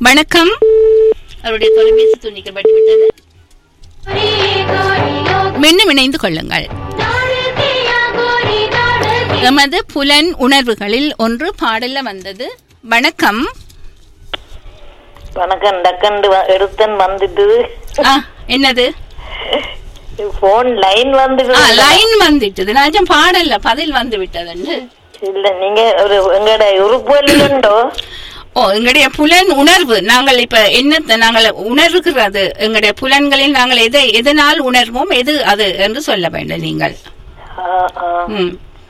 வணக்கம் அவருடைய தொலைபேசி துண்டிக்கப்பட்டு விட்டது மீண்டும் இணைந்து கொள்ளுங்கள் எமது புலன் உணர்வுகளில் ஒன்று பாடல்ல வந்தது வணக்கம் வணக்கம் டக்கண்டு வ- எடுத்தன் வந்துட்டு ஆ, என்னது போன் லைன் வந்துட்டு ஆ, லைன் வந்துட்டது நான் பாடல்ல பதில் வந்து விட்டதுண்டு இல்ல நீங்க ஒரு எங்கட உறுப்பு உண்டோ ஓ எங்களுடைய புலன் உணர்வு நாங்கள் இப்ப என்ன நாங்கள் உணர்வுகிறது எங்களுடைய புலன்களில் நாங்கள் எதை எதனால் உணர்வோம் எது அது என்று சொல்ல வேண்டும் நீங்கள் ஆ, ஆ. ம்.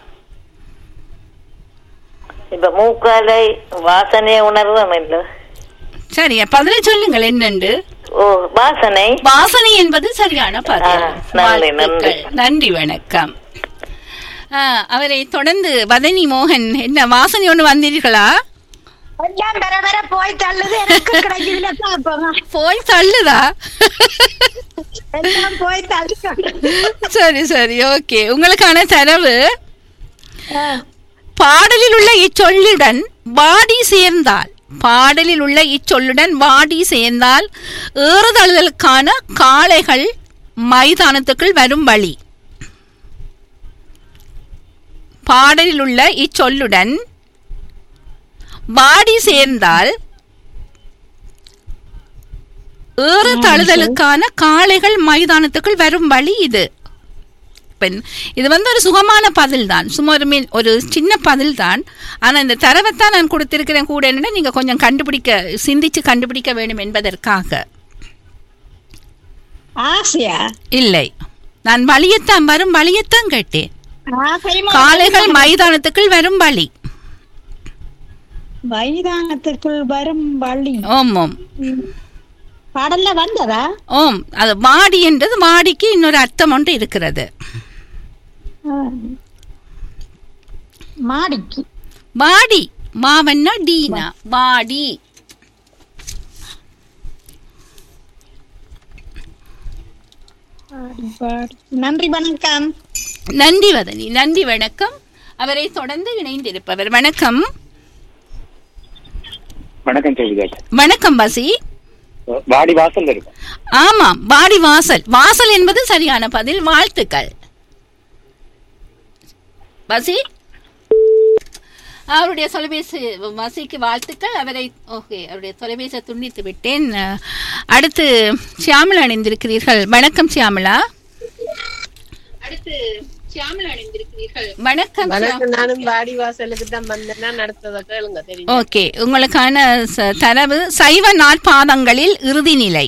இப்ப மூக்காலை வாசனைய உணர்வோம் இல்ல சரி பதிலை சொல்லுங்கள் என்னண்டு ஓ வாசனை வாசனை என்பது சரியான பதில் ஆ, நன்றி, வாழ்த்துக்கள். நன்றி வணக்கம் ஆ, அவரை தொடர்ந்து வதனி மோகன் என்ன வாசனை ஒண்ணு வந்தீர்களா எல்லாம் வர வர போய் தள்ளுது எனக்கு கிடைக்கல பாப்போமா போய் தள்ளுதா எல்லாம் போய் தள்ளி சரி சரி ஓகே உங்களுக்கான தரவு பாடலில் உள்ள இச்சொல்லுடன் வாடி சேர்ந்தால் பாடலில் உள்ள இச்சொல்லுடன் வாடி சேர்ந்தால் ஏறுதழுதலுக்கான காளைகள் மைதானத்துக்குள் வரும் வழி பாடலில் உள்ள இச்சொல்லுடன் வாடி சேர்ந்தால் ஏறு தழுதலுக்கான காளைகள் மைதானத்துக்குள் வரும் வழி இது பெண் இது வந்து ஒரு சுகமான பதில் தான் சும்மா ஒரு மீன் ஒரு சின்ன பதில் தான் ஆனா இந்த தரவைத்தான் நான் கொடுத்திருக்கிறேன் கூட என்னன்னா நீங்க கொஞ்சம் கண்டுபிடிக்க சிந்திச்சு கண்டுபிடிக்க வேண்டும் என்பதற்காக ஆசையா இல்லை நான் வழியத்தான் வரும் வழியத்தான் கேட்டேன் ஆசை காளைகள் மைதானத்துக்குள் வரும் வழி மைதானத்துக்குள் வரும் வள்ளி ஓம் பாடல்ல வந்ததா ஓம் அது வாடி என்றது வாடிக்கு இன்னொரு அர்த்தம் ஒன்று இருக்கிறது மாடிக்கு வாடி மாவன்னா டீனா வாடி பாடி, பாடி. நன்றி வணக்கம் நன்றி வதனி நன்றி வணக்கம் அவரை தொடர்ந்து இணைந்திருப்பவர் வணக்கம் வணக்கம் சொல்லுங்க வணக்கம் பசி வாடி வாசல் இருக்கும் ஆமாம் வாடி வாசல் வாசல் என்பது சரியான பதில் வாழ்த்துக்கள் பசி அவருடைய தொலைபேசி வசிக்கு வாழ்த்துக்கள் அவரை ஓகே அவருடைய தொலைபேசியை துண்டித்து விட்டேன் அஹ், அடுத்து சியாமலா அணிந்திருக்கிறீர்கள் வணக்கம் சியாமலா அடுத்து சியாமலா அணிந்திருக்கிறீர்கள் வணக்கம் சியா- வணக்கம் நானும் வாடி வாசலுக்கு தான் வந்தேன்னா நடத்தத கேளுங்க தெரியும் ஓகே உங்களுக்கான ச- தரவு சைவ நாட்பாதங்களில் இறுதி நிலை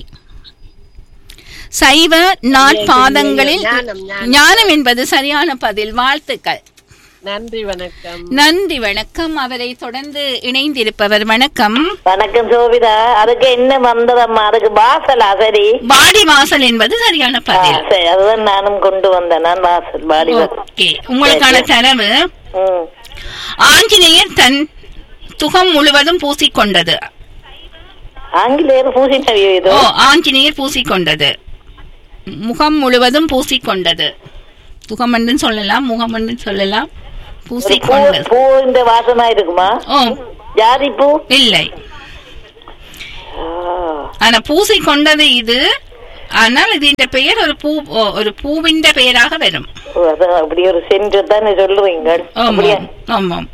சைவ நாட்பாதங்களில் ஞானம், ஞானம். ஞானம் என்பது சரியான பதில் வாழ்த்துக்கள் நன்றி வணக்கம் நன்றி வணக்கம் அவரை தொடர்ந்து இணைந்திருப்பவர் வணக்கம் வணக்கம் சோபிதா அதுக்கு என்ன வந்ததம்மா அதுக்கு வாசலா சரி வாடி வாசல் என்பது சரியான ஆ, பதில் சரி அதுதான் நானும் கொண்டு வந்தேன் நான் வாசல் வாடி வாசல் ஓகே உங்களுக்கான தரவு ம். ஆஞ்சநேயர் தன் துகம் முழுவதும் பூசிக்கொண்டது ஆங்கிலேயர் பூசினவியோ இது ஓ ஆஞ்சநேயர் பூசிக்கொண்டது முகம் முழுவதும் பூசிக்கொண்டது முகம் என்று சொல்லலாம் முகம் என்று சொல்லலாம் ஒரு பூ பூசிக்கொண்டது பூ இந்த வாசமா இருக்குமா ஓ ஜாதி பூ இல்லை ஆ. ஆனா பூசிக்கொண்டது இது ஆனால் இது இந்த பெயர் ஒரு பூ ஓ, ஒரு பூவின் பெயராக வரும் ஓ, அதான் அப்படி ஒரு சென்று தானே சொல்லுவீங்க அப்படியா ஆமாம் ஆமாம்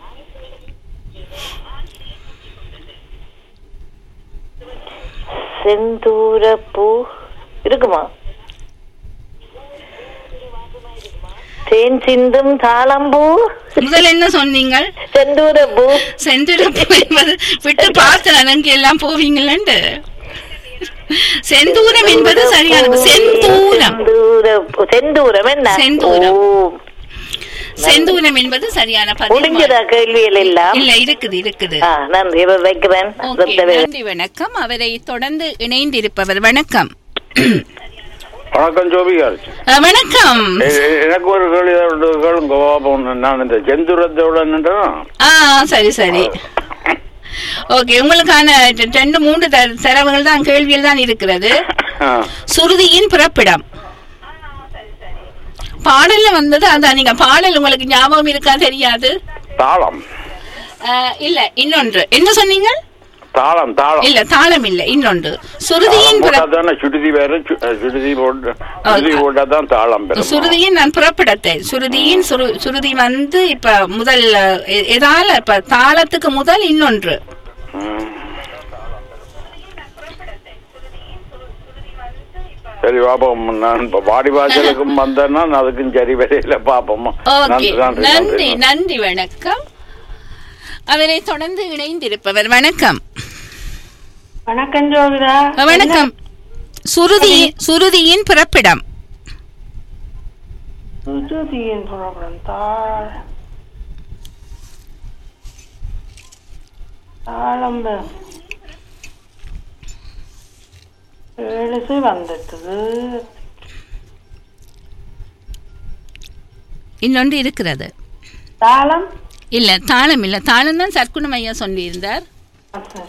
செந்தூர பூ இருக்குமா தேன் சிந்தும் தாளம்பூ முதல்ல என்ன சொன்னீங்கள் செந்தூர பூ செந்துரப்பு என்பது விட்டு பார்த்து அங்கே எல்லாம் போவீங்களண்டு செந்தூரம் என்பது சரியானது செந்தூரம் செந்தூர பூ. செந்தூரம் என்ன செந்தூரம். ஓ. செந்தூரம் என்பது சரியான பதில் முடிஞ்சதா கேள்விகள் எல்லாம் இல்ல இருக்குது இருக்குது ஆ, நன்றி இப்ப வைக்கிறேன் ஓகே அடுத்த வேலை. நன்றி வணக்கம் அவரை தொடர்ந்து இணைந்திருப்பவர் வணக்கம் வணக்கம் ஜோபிகார் அஹ், வணக்கம் எ- எ- எனக்கு ஒரு கேள்வி உண்டு, கேளுங்க பாப்போம். நான் இந்த செந்துரத்தோட நின்றேன் ஆ சரி சரி ஓகே உங்களுக்கான ரெ- ரெண்டு மூன்று த- தரவுகள் தான் கேள்வியில் தான் இருக்கிறது சுருதியின் பிறப்பிடம் பாடல்ல வந்தது அதான் நீங்க பாடல் உங்களுக்கு ஞாபகம் இருக்கா தெரியாது தாளம் அஹ், இல்ல இன்னொன்று என்ன சொன்னீங்க தாளம் தாளம் இல்ல தாளம் இல்ல இன்னொன்று சுருதியின் பிற- தானே சுருதி வேற சு- அஹ், சுருதி போட்டு சுருதி போட்டா தான் தாளம் பெறும் சுருதியின் நான் புறப்படத்தை சுருதியின் சுரு சுருதி வந்து இப்ப முதல் எ- எதால இப்ப தாளத்துக்கு முதல் இன்னொன்று ம். சரி பாப்போம் நான் இப்ப வாடி வாசலுக்கும் வந்தேன்னா நான் அதுக்கும் சரி வரையில பாப்போம் ஓகே நன்றி நன்றி வணக்கம் அவரை தொடர்ந்து இணைந்திருப்பவர் வணக்கம் வணக்கம் ஜோதிடா வணக்கம் சுருதி சுருதியின் பிறப்பிடம் சுஜுதியின் ப்ராப்ளம் தாழ் தாளம்ப எழுசு வந்துட்டது இன்னொன்று இருக்கிறது தாளம் இல்ல தாளம் இல்ல தாளம் தான் சர்க்குணம் ஐயா சொல்லியிருந்தார் ஆ, சரி.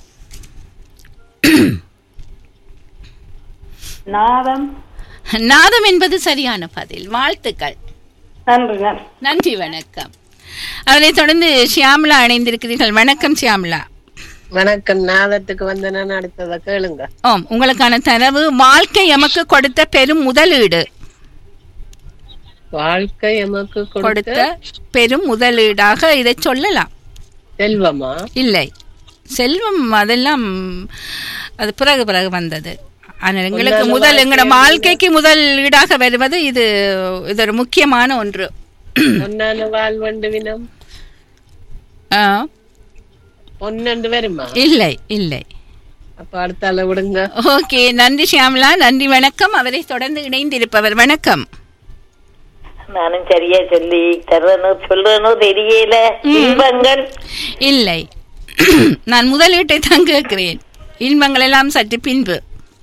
நாதம் நாதம் என்பது சரியான பதில் வாழ்த்துக்கள் நன்றி நன்றி நன்றி வணக்கம் அவரை தொடர்ந்து ஷியாம்லா இணைந்திருக்கிறீர்கள் வணக்கம் ஷியாம்லா வணக்கம் நாதத்துக்கு வந்தேன்னா அடுத்ததை கேளுங்க ஓம் உங்களுக்கான தரவு வாழ்க்கை எமக்கு கொடுத்த பெரும் முதலீடு வாழ்க்கை எமக்கு கொடுத்த கொடுத்த பெரும் முதலீடாக இதை சொல்லலாம் செல்வமா இல்லை செல்வம் அதெல்லாம் அது பிறகு பிறகு வந்தது ஆனால் எங்களுக்கு முதல் எங்களோட வாழ்க்கைக்கு முதல் ஈடாக வருவது இது இது ஒரு முக்கியமான ஒன்று பொன்னான வாழ்வண்டு வினம் ஆ, பொன்னண்டு வருமா இல்லை இல்லை அப்ப அடுத்த ஆளை விடுங்க ஓகே நன்றி ஷியாம்லா நன்றி வணக்கம் அவரை தொடர்ந்து இணைந்திருப்பவர் வணக்கம் நானும் சரியா சொல்லி தர்றனோ சொல்றனோ தெரியல இன்பங்கள் இல்லை நான் முதலீட்டை தான் கேட்கிறேன் இன்பங்கள் எல்லாம் சற்று பின்பு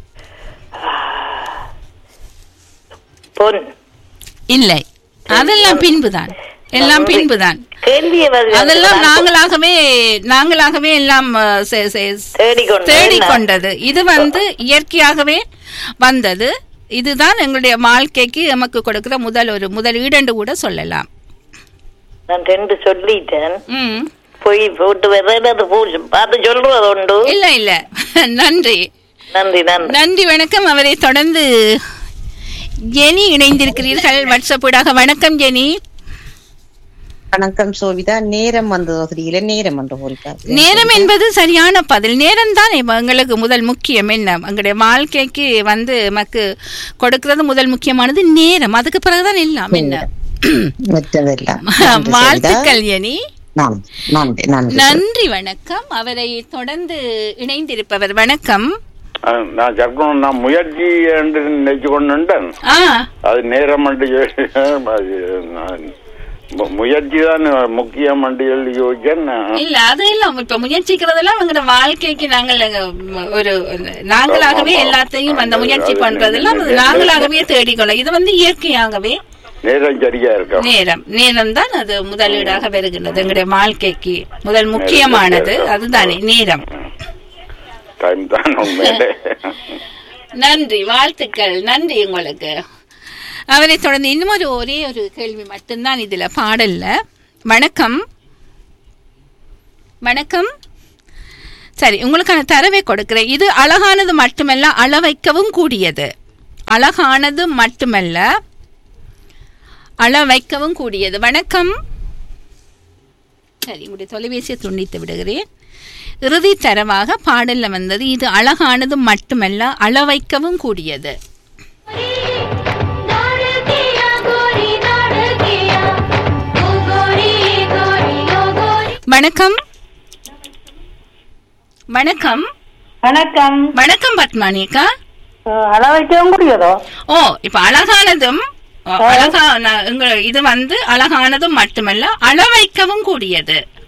பொன் இல்லை அதெல்லாம் பின்புதான் எல்லாம் பின்புதான் கேள்விய அதெல்லாம் நாங்களாகவே நாங்களாகவே எல்லாம் அஹ், செ- செ- தேடிக்கொண்டு தேடிக்கொண்டது இது வந்து இயற்கையாகவே வந்தது இதுதான் எங்களுடைய வாழ்க்கைக்கு நமக்கு கொடுக்கிற முதல் ஒரு முதலீடு என்று கூட சொல்லலாம் நான் ரெண்டு சொல்லிட்டேன் ம் போய் போட்டு வர்றேன் அது போ பார்த்து சொல்றது உண்டு இல்ல இல்ல நன்றி நன்றி நன்றி நன்றி வணக்கம் அவரை தொடர்ந்து ஜெனி இணைந்திருக்கிறீர்கள் வாட்ஸ்அப்பூடாக வணக்கம் ஜெனி வணக்கம் சோவிதா நேரம் வந்ததோ தெரியல நேரம் வந்து போலிக்காது நேரம் என்பது சரியான பதில் நேரம் தான் எங்களுக்கு முதல் முக்கியம் என்ன எங்களுடைய வாழ்க்கைக்கு வந்து நமக்கு கொடுக்கிறது முதல் முக்கியமானது நேரம் அதுக்கு பிறகுதான் எல்லாம் என்ன மற்றதெல்லாம் நன்றி சோவிதா. வாழ்த்துக்கள் ஜெனி நன்றி நன்றி நன்றி நன்றி வணக்கம் அவரை தொடர்ந்து இணைந்திருப்பவர் வணக்கம் அஹ், நான் சர்க்கணும் நான் முயற்சி என்று நினைச்சு கொண்டுட்டேன் ஆ அது நேரம் என்று யோ- அது நான் மு- முயற்சி தான் முக்கியம் என்று சொல்லி யோசிச்சேன் இல்ல அது எல்லாம் இப்ப முயற்சிக்கிறதெல்லாம் எங்களோட வாழ்க்கைக்கு நாங்கள் அங்க, ம், ஒரு நாங்களாகவே எல்லாத்தையும் அந்த முயற்சி பண்றதெல்லாம் அது நாங்களாகவே தேடிக்கொள்ள இது வந்து இயற்கையாகவே நேரம் சரியா இருக்கும் நேரம் நேரம் தான் அது முதலீடாக வருகின்றது எங்களுடைய வாழ்க்கைக்கு முதல் முக்கியமானது அதுதானே நேரம் டைம் தான் உண்மையிலே நன்றி வாழ்த்துக்கள் நன்றி உங்களுக்கு அவரை தொடர்ந்து இன்னும் ஒரு ஒரே ஒரு கேள்வி மட்டும்தான் இதுல பாடல்ல வணக்கம் வணக்கம் சரி உங்களுக்கான தரவை கொடுக்கிறேன் இது அழகானது மட்டுமல்ல அளவைக்கவும் கூடியது அழகானது மட்டுமல்ல அளவைக்கவும் கூடியது வணக்கம் சரி உங்களுடைய தொலைபேசியை துண்டித்து விடுகிறேன் இறுதி தரமாக பாடல்ல வந்தது இது அழகானது மட்டுமல்ல அளவைக்கவும் கூடியது வணக்கம் வணக்கம் வணக்கம் வணக்கம் பத்மானிகா அளவைக்கவும் முடியாதோ ஓ இப்ப அழகானதும் ஓ, அழகா நான் உங்க- இது வந்து அழகானதும் மட்டுமல்ல அளவைக்கவும் கூடியது